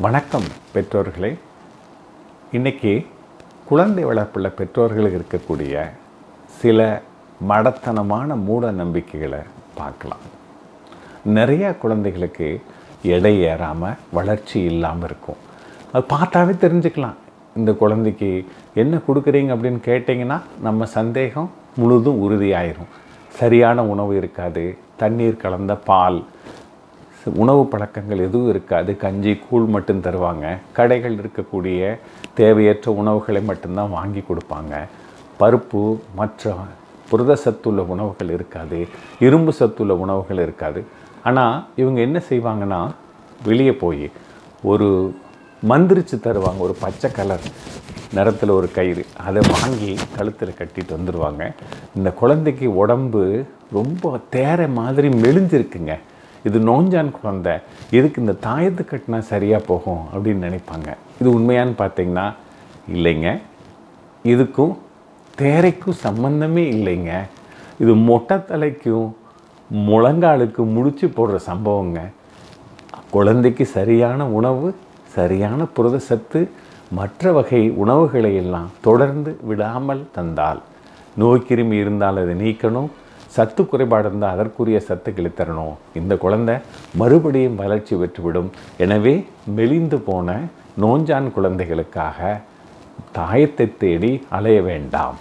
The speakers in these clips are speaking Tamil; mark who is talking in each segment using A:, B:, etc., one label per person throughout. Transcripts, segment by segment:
A: வணக்கம் பெற்றோர்களே இன்னைக்கு குழந்தை வளர்ப்புள்ள பெற்றோர்களுக்கு இருக்கக்கூடிய சில மடத்தனமான மூட நம்பிக்கைகளை பார்க்கலாம் நிறைய குழந்தைகளுக்கு எடை ஏறாமல் வளர்ச்சி இல்லாமல் இருக்கும் அது பார்த்தாவே தெரிஞ்சுக்கலாம் இந்த குழந்தைக்கு என்ன கொடுக்குறீங்க அப்படின்னு கேட்டிங்கன்னா நம்ம சந்தேகம் முழுதும் உறுதியாயிரும் சரியான உணவு இருக்காது தண்ணீர் கலந்த பால் உணவு பழக்கங்கள் எதுவும் இருக்காது கஞ்சி கூழ் மட்டும் தருவாங்க கடைகள் இருக்கக்கூடிய தேவையற்ற உணவுகளை மட்டும்தான் வாங்கி கொடுப்பாங்க பருப்பு மற்ற புரத சத்துள்ள உணவுகள் இருக்காது இரும்பு சத்துள்ள உணவுகள் இருக்காது ஆனால் இவங்க என்ன செய்வாங்கன்னா வெளியே போய் ஒரு மந்திரிச்சு தருவாங்க ஒரு பச்சை கலர் நிறத்தில் ஒரு கயிறு அதை வாங்கி கழுத்தில் கட்டிட்டு வந்துடுவாங்க இந்த குழந்தைக்கு உடம்பு ரொம்ப தேர மாதிரி மெலிஞ்சிருக்குங்க இது நோஞ்சான் குழந்தை இதுக்கு இந்த தாயத்து கட்டினா சரியாக போகும் அப்படின்னு நினைப்பாங்க இது உண்மையான்னு பார்த்தீங்கன்னா இல்லைங்க இதுக்கும் தேரைக்கும் சம்பந்தமே இல்லைங்க இது மொட்டை தலைக்கும் முழங்காலுக்கு முடிச்சு போடுற சம்பவங்க குழந்தைக்கு சரியான உணவு சரியான புரத சத்து மற்ற வகை உணவுகளை எல்லாம் தொடர்ந்து விடாமல் தந்தால் நோய்க்கிருமி இருந்தால் அதை நீக்கணும் சத்து குறைபாடு இருந்தால் அதற்குரிய சத்துக்களை தரணும் இந்த குழந்தை மறுபடியும் வளர்ச்சி பெற்றுவிடும் எனவே மெலிந்து போன நோஞ்சான் குழந்தைகளுக்காக தாயத்தை தேடி அலைய வேண்டாம்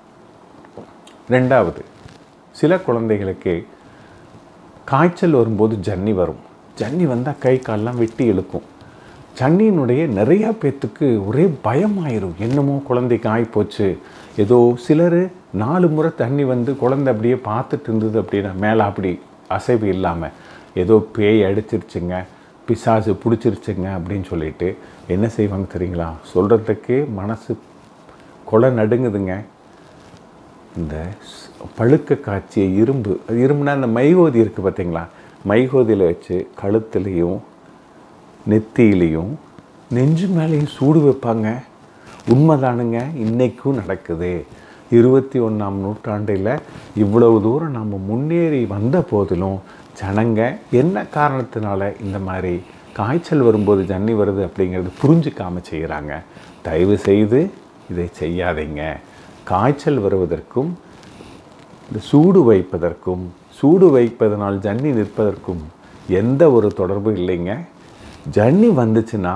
A: ரெண்டாவது சில குழந்தைகளுக்கு காய்ச்சல் வரும்போது ஜன்னி வரும் ஜன்னி வந்தால் கை கால்லாம் வெட்டி இழுக்கும் ஜன்னியினுடைய நிறைய பேத்துக்கு ஒரே பயமாயிரும் என்னமோ குழந்தைக்கு ஆகிப்போச்சு ஏதோ சிலர் நாலு முறை தண்ணி வந்து குழந்தை அப்படியே பார்த்துட்டு இருந்தது அப்படின்னா மேலே அப்படி அசைவு இல்லாமல் ஏதோ பேய் அடிச்சிருச்சுங்க பிசாசு பிடிச்சிருச்சுங்க அப்படின்னு சொல்லிட்டு என்ன செய்வாங்க தெரியுங்களா சொல்கிறதுக்கு மனசு கொலை நடுங்குதுங்க இந்த ஸ்- பழுக்க காய்ச்சிய இரும்பு அது இரும்புனா அந்த மைகோதி இருக்குது பார்த்தீங்களா மைகோதியில் வச்சு கழுத்துலேயும் நெத்தியிலையும் நெஞ்சு மேலேயும் சூடு வைப்பாங்க உண்மைதானுங்க இன்னைக்கும் நடக்குது இருபத்தி ஒன்றாம் நூற்றாண்டில் இவ்வளவு தூரம் நம்ம முன்னேறி வந்த போதிலும் ஜனங்க என்ன காரணத்தினால இந்த மாதிரி காய்ச்சல் வரும்போது ஜன்னி வருது அப்படிங்கிறது புரிஞ்சுக்காம செய்கிறாங்க தயவு செய்து இதை செய்யாதீங்க காய்ச்சல் வருவதற்கும் இந்த சூடு வைப்பதற்கும் சூடு வைப்பதனால் ஜன்னி நிற்பதற்கும் எந்த ஒரு தொடர்பும் இல்லைங்க ஜன்னி வந்துச்சுன்னா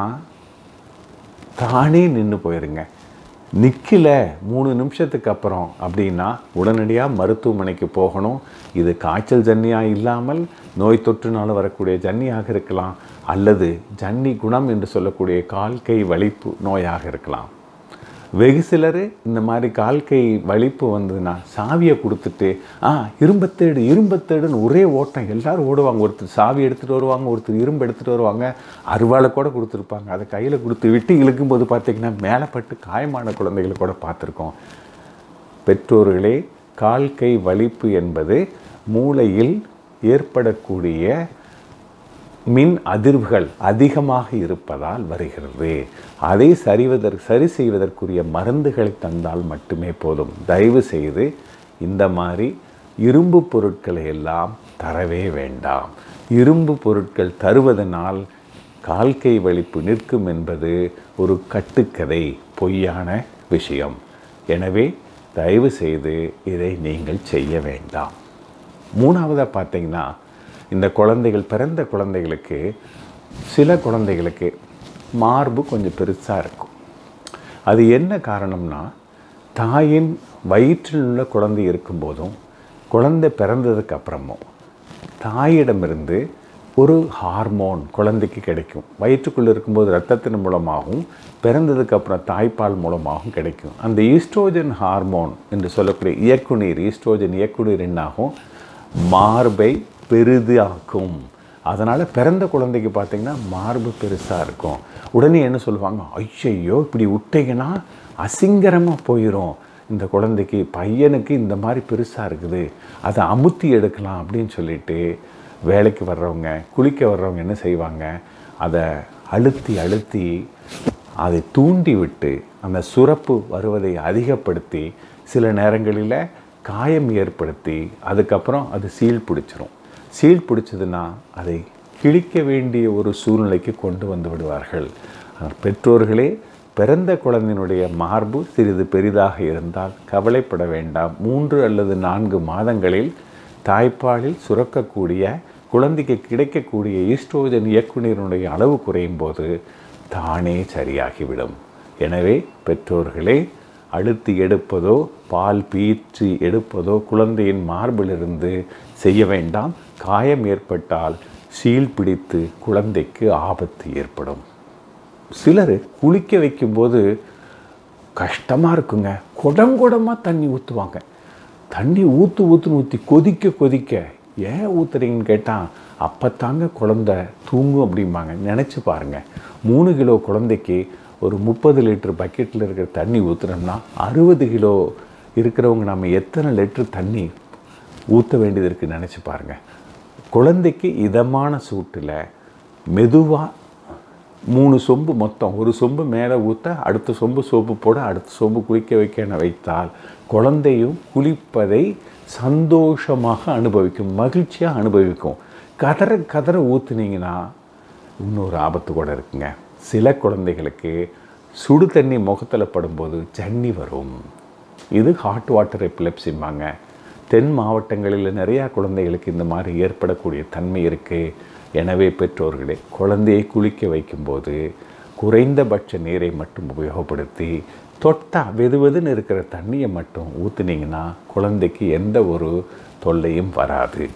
A: தானே நின்று போயிருங்க நிற்கல மூணு நிமிஷத்துக்கு அப்புறம் அப்படின்னா உடனடியாக மருத்துவமனைக்கு போகணும் இது காய்ச்சல் ஜன்னியாக இல்லாமல் நோய் தொற்றுனால வரக்கூடிய ஜன்னியாக இருக்கலாம் அல்லது ஜன்னி குணம் என்று சொல்லக்கூடிய கால் கை வலிப்பு நோயாக இருக்கலாம் வெகு சிலர் இந்த மாதிரி கால் கை வலிப்பு வந்ததுன்னா சாவியை கொடுத்துட்டு ஆ இரும்பத்தேடு இரும்பத்தேடுன்னு ஒரே ஓட்டம் எல்லாரும் ஓடுவாங்க ஒருத்தர் சாவி எடுத்துகிட்டு வருவாங்க ஒருத்தர் இரும்பு எடுத்துகிட்டு வருவாங்க அருவாளை கூட கொடுத்துருப்பாங்க அதை கையில் கொடுத்து விட்டு இழுக்கும்போது பார்த்தீங்கன்னா மேலே பட்டு காயமான குழந்தைகளை கூட பார்த்துருக்கோம் பெற்றோர்களே கால் கை வலிப்பு என்பது மூளையில் ஏற்படக்கூடிய மின் அதிர்வுகள் அதிகமாக இருப்பதால் வருகிறது அதை சரிவதற்கு சரி செய்வதற்குரிய மருந்துகளை தந்தால் மட்டுமே போதும் தயவு செய்து இந்த மாதிரி இரும்பு பொருட்களை எல்லாம் தரவே வேண்டாம் இரும்பு பொருட்கள் தருவதனால் கால்கை வலிப்பு நிற்கும் என்பது ஒரு கட்டுக்கதை பொய்யான விஷயம் எனவே தயவு செய்து இதை நீங்கள் செய்ய வேண்டாம் மூணாவதாக பார்த்தீங்கன்னா இந்த குழந்தைகள் பிறந்த குழந்தைகளுக்கு சில குழந்தைகளுக்கு மார்பு கொஞ்சம் பெருசாக இருக்கும் அது என்ன காரணம்னா தாயின் வயிற்றில் உள்ள குழந்தை இருக்கும்போதும் குழந்தை பிறந்ததுக்கு அப்புறமும் தாயிடமிருந்து ஒரு ஹார்மோன் குழந்தைக்கு கிடைக்கும் வயிற்றுக்குள்ளே இருக்கும்போது ரத்தத்தின் மூலமாகவும் பிறந்ததுக்கு அப்புறம் தாய்ப்பால் மூலமாகவும் கிடைக்கும் அந்த ஈஸ்ட்ரோஜன் ஹார்மோன் என்று சொல்லக்கூடிய இயக்குநீர் ஈஸ்ட்ரோஜன் இயக்குநீர் என்னாகும் மார்பை பெரிதாக்கும் அதனால் பிறந்த குழந்தைக்கு பார்த்தீங்கன்னா மார்பு பெருசாக இருக்கும் உடனே என்ன சொல்லுவாங்க ஐயையோ இப்படி விட்டீங்கன்னா அசிங்கரமாக போயிடும் இந்த குழந்தைக்கு பையனுக்கு இந்த மாதிரி பெருசாக இருக்குது அதை அமுத்தி எடுக்கலாம் அப்படின்னு சொல்லிட்டு வேலைக்கு வர்றவங்க குளிக்க வர்றவங்க என்ன செய்வாங்க அதை அழுத்தி அழுத்தி அதை தூண்டி விட்டு அந்த சுரப்பு வருவதை அதிகப்படுத்தி சில நேரங்களில் காயம் ஏற்படுத்தி அதுக்கப்புறம் அது சீல் பிடிச்சிரும் சீல் பிடிச்சதுன்னா அதை கிழிக்க வேண்டிய ஒரு சூழ்நிலைக்கு கொண்டு வந்து விடுவார்கள் ஆனால் பெற்றோர்களே பிறந்த குழந்தையினுடைய மார்பு சிறிது பெரிதாக இருந்தால் கவலைப்பட வேண்டாம் மூன்று அல்லது நான்கு மாதங்களில் தாய்ப்பாலில் சுரக்கக்கூடிய குழந்தைக்கு கிடைக்கக்கூடிய ஈஸ்ட்ரோஜன் இயக்குநீரினுடைய அளவு குறையும் போது தானே சரியாகிவிடும் எனவே பெற்றோர்களே அழுத்தி எடுப்பதோ பால் பீற்றி எடுப்பதோ குழந்தையின் மார்பிலிருந்து செய்ய வேண்டாம் காயம் ஏற்பட்டால் சீல் பிடித்து குழந்தைக்கு ஆபத்து ஏற்படும் சிலர் குளிக்க வைக்கும்போது கஷ்டமாக இருக்குங்க குடங்குடமாக தண்ணி ஊற்றுவாங்க தண்ணி ஊற்று ஊற்றுன்னு ஊற்றி கொதிக்க கொதிக்க ஏன் ஊற்றுறீங்கன்னு கேட்டால் அப்போ தாங்க குழந்த தூங்கும் அப்படிம்பாங்க நினச்சி பாருங்கள் மூணு கிலோ குழந்தைக்கு ஒரு முப்பது லிட்டர் பக்கெட்டில் இருக்கிற தண்ணி ஊற்றுனோம்னா அறுபது கிலோ இருக்கிறவங்க நம்ம எத்தனை லிட்டர் தண்ணி ஊற்ற வேண்டியது இருக்குன்னு நினச்சி பாருங்கள் குழந்தைக்கு இதமான சூட்டில் மெதுவாக மூணு சொம்பு மொத்தம் ஒரு சொம்பு மேலே ஊற்ற அடுத்த சொம்பு சோப்பு போட அடுத்த சொம்பு குளிக்க வைக்க வைத்தால் குழந்தையும் குளிப்பதை சந்தோஷமாக அனுபவிக்கும் மகிழ்ச்சியாக அனுபவிக்கும் கதற கதற ஊற்றுனீங்கன்னா இன்னொரு ஆபத்து கூட இருக்குங்க சில குழந்தைகளுக்கு சுடு தண்ணி முகத்தில் படும்போது ஜன்னி வரும் இது ஹாட் வாட்டர் எப்பிலெப்சிம்பாங்க தென் மாவட்டங்களில் நிறையா குழந்தைகளுக்கு இந்த மாதிரி ஏற்படக்கூடிய தன்மை இருக்குது எனவே பெற்றோர்களே குழந்தையை குளிக்க வைக்கும்போது குறைந்தபட்ச நீரை மட்டும் உபயோகப்படுத்தி தொட்டா வெது வெதுன்னு இருக்கிற தண்ணியை மட்டும் ஊற்றுனீங்கன்னா குழந்தைக்கு எந்த ஒரு தொல்லையும் வராது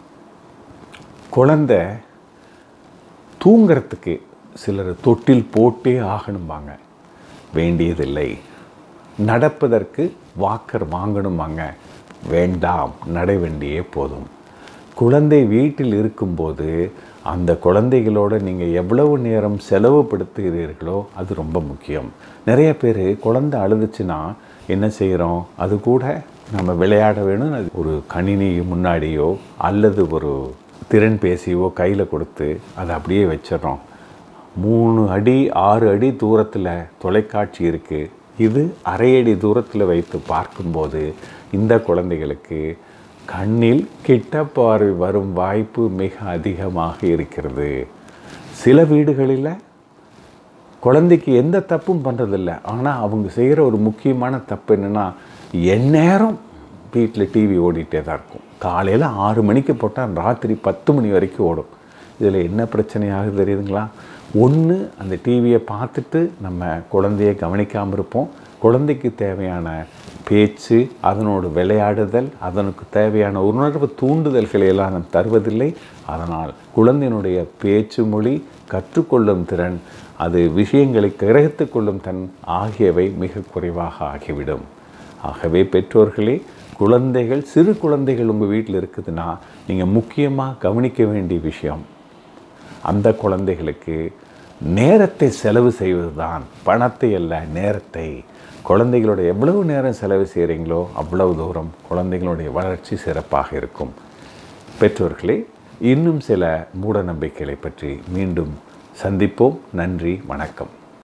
A: குழந்தை தூங்கிறதுக்கு சிலர் தொட்டில் போட்டே ஆகணும்பாங்க வேண்டியதில்லை நடப்பதற்கு வாக்கர் வாங்கணுமாங்க வேண்டாம் நடைவண்டியே போதும் குழந்தை வீட்டில் இருக்கும்போது அந்த குழந்தைகளோடு நீங்கள் எவ்வளவு நேரம் செலவுபடுத்துகிறீர்களோ அது ரொம்ப முக்கியம் நிறைய பேர் குழந்தை அழுதுச்சுன்னா என்ன செய்கிறோம் அது கூட நம்ம விளையாட வேணும் அது ஒரு கணினி முன்னாடியோ அல்லது ஒரு திறன் பேசியோ கையில் கொடுத்து அதை அப்படியே வச்சிடறோம் மூணு அடி ஆறு அடி தூரத்தில் தொலைக்காட்சி இருக்குது இது அரை அடி தூரத்தில் வைத்து பார்க்கும்போது இந்த குழந்தைகளுக்கு கண்ணில் கிட்ட பார்வை வரும் வாய்ப்பு மிக அதிகமாக இருக்கிறது சில வீடுகளில் குழந்தைக்கு எந்த தப்பும் பண்ணுறதில்ல ஆனால் அவங்க செய்கிற ஒரு முக்கியமான தப்பு என்னென்னா எந்நேரம் வீட்டில் டிவி ஓடிட்டே தான் இருக்கும் காலையில் ஆறு மணிக்கு போட்டால் ராத்திரி பத்து மணி வரைக்கும் ஓடும் இதில் என்ன பிரச்சனையாகுது தெரியுதுங்களா ஒன்று அந்த டிவியை பார்த்துட்டு நம்ம குழந்தைய கவனிக்காமல் இருப்போம் குழந்தைக்கு தேவையான பேச்சு அதனோடு விளையாடுதல் அதனுக்கு தேவையான உணர்வு தூண்டுதல்களை எல்லாம் நாம் தருவதில்லை அதனால் குழந்தையினுடைய பேச்சு மொழி கற்றுக்கொள்ளும் திறன் அது விஷயங்களை கிரகித்து கொள்ளும் தன் ஆகியவை மிக குறைவாக ஆகிவிடும் ஆகவே பெற்றோர்களே குழந்தைகள் சிறு குழந்தைகள் உங்கள் வீட்டில் இருக்குதுன்னா நீங்கள் முக்கியமாக கவனிக்க வேண்டிய விஷயம் அந்த குழந்தைகளுக்கு நேரத்தை செலவு செய்வது தான் பணத்தை அல்ல நேரத்தை குழந்தைகளோட எவ்வளவு நேரம் செலவு செய்கிறீங்களோ அவ்வளவு தூரம் குழந்தைகளுடைய வளர்ச்சி சிறப்பாக இருக்கும் பெற்றோர்களே இன்னும் சில மூட நம்பிக்கைகளை பற்றி மீண்டும் சந்திப்போம் நன்றி வணக்கம்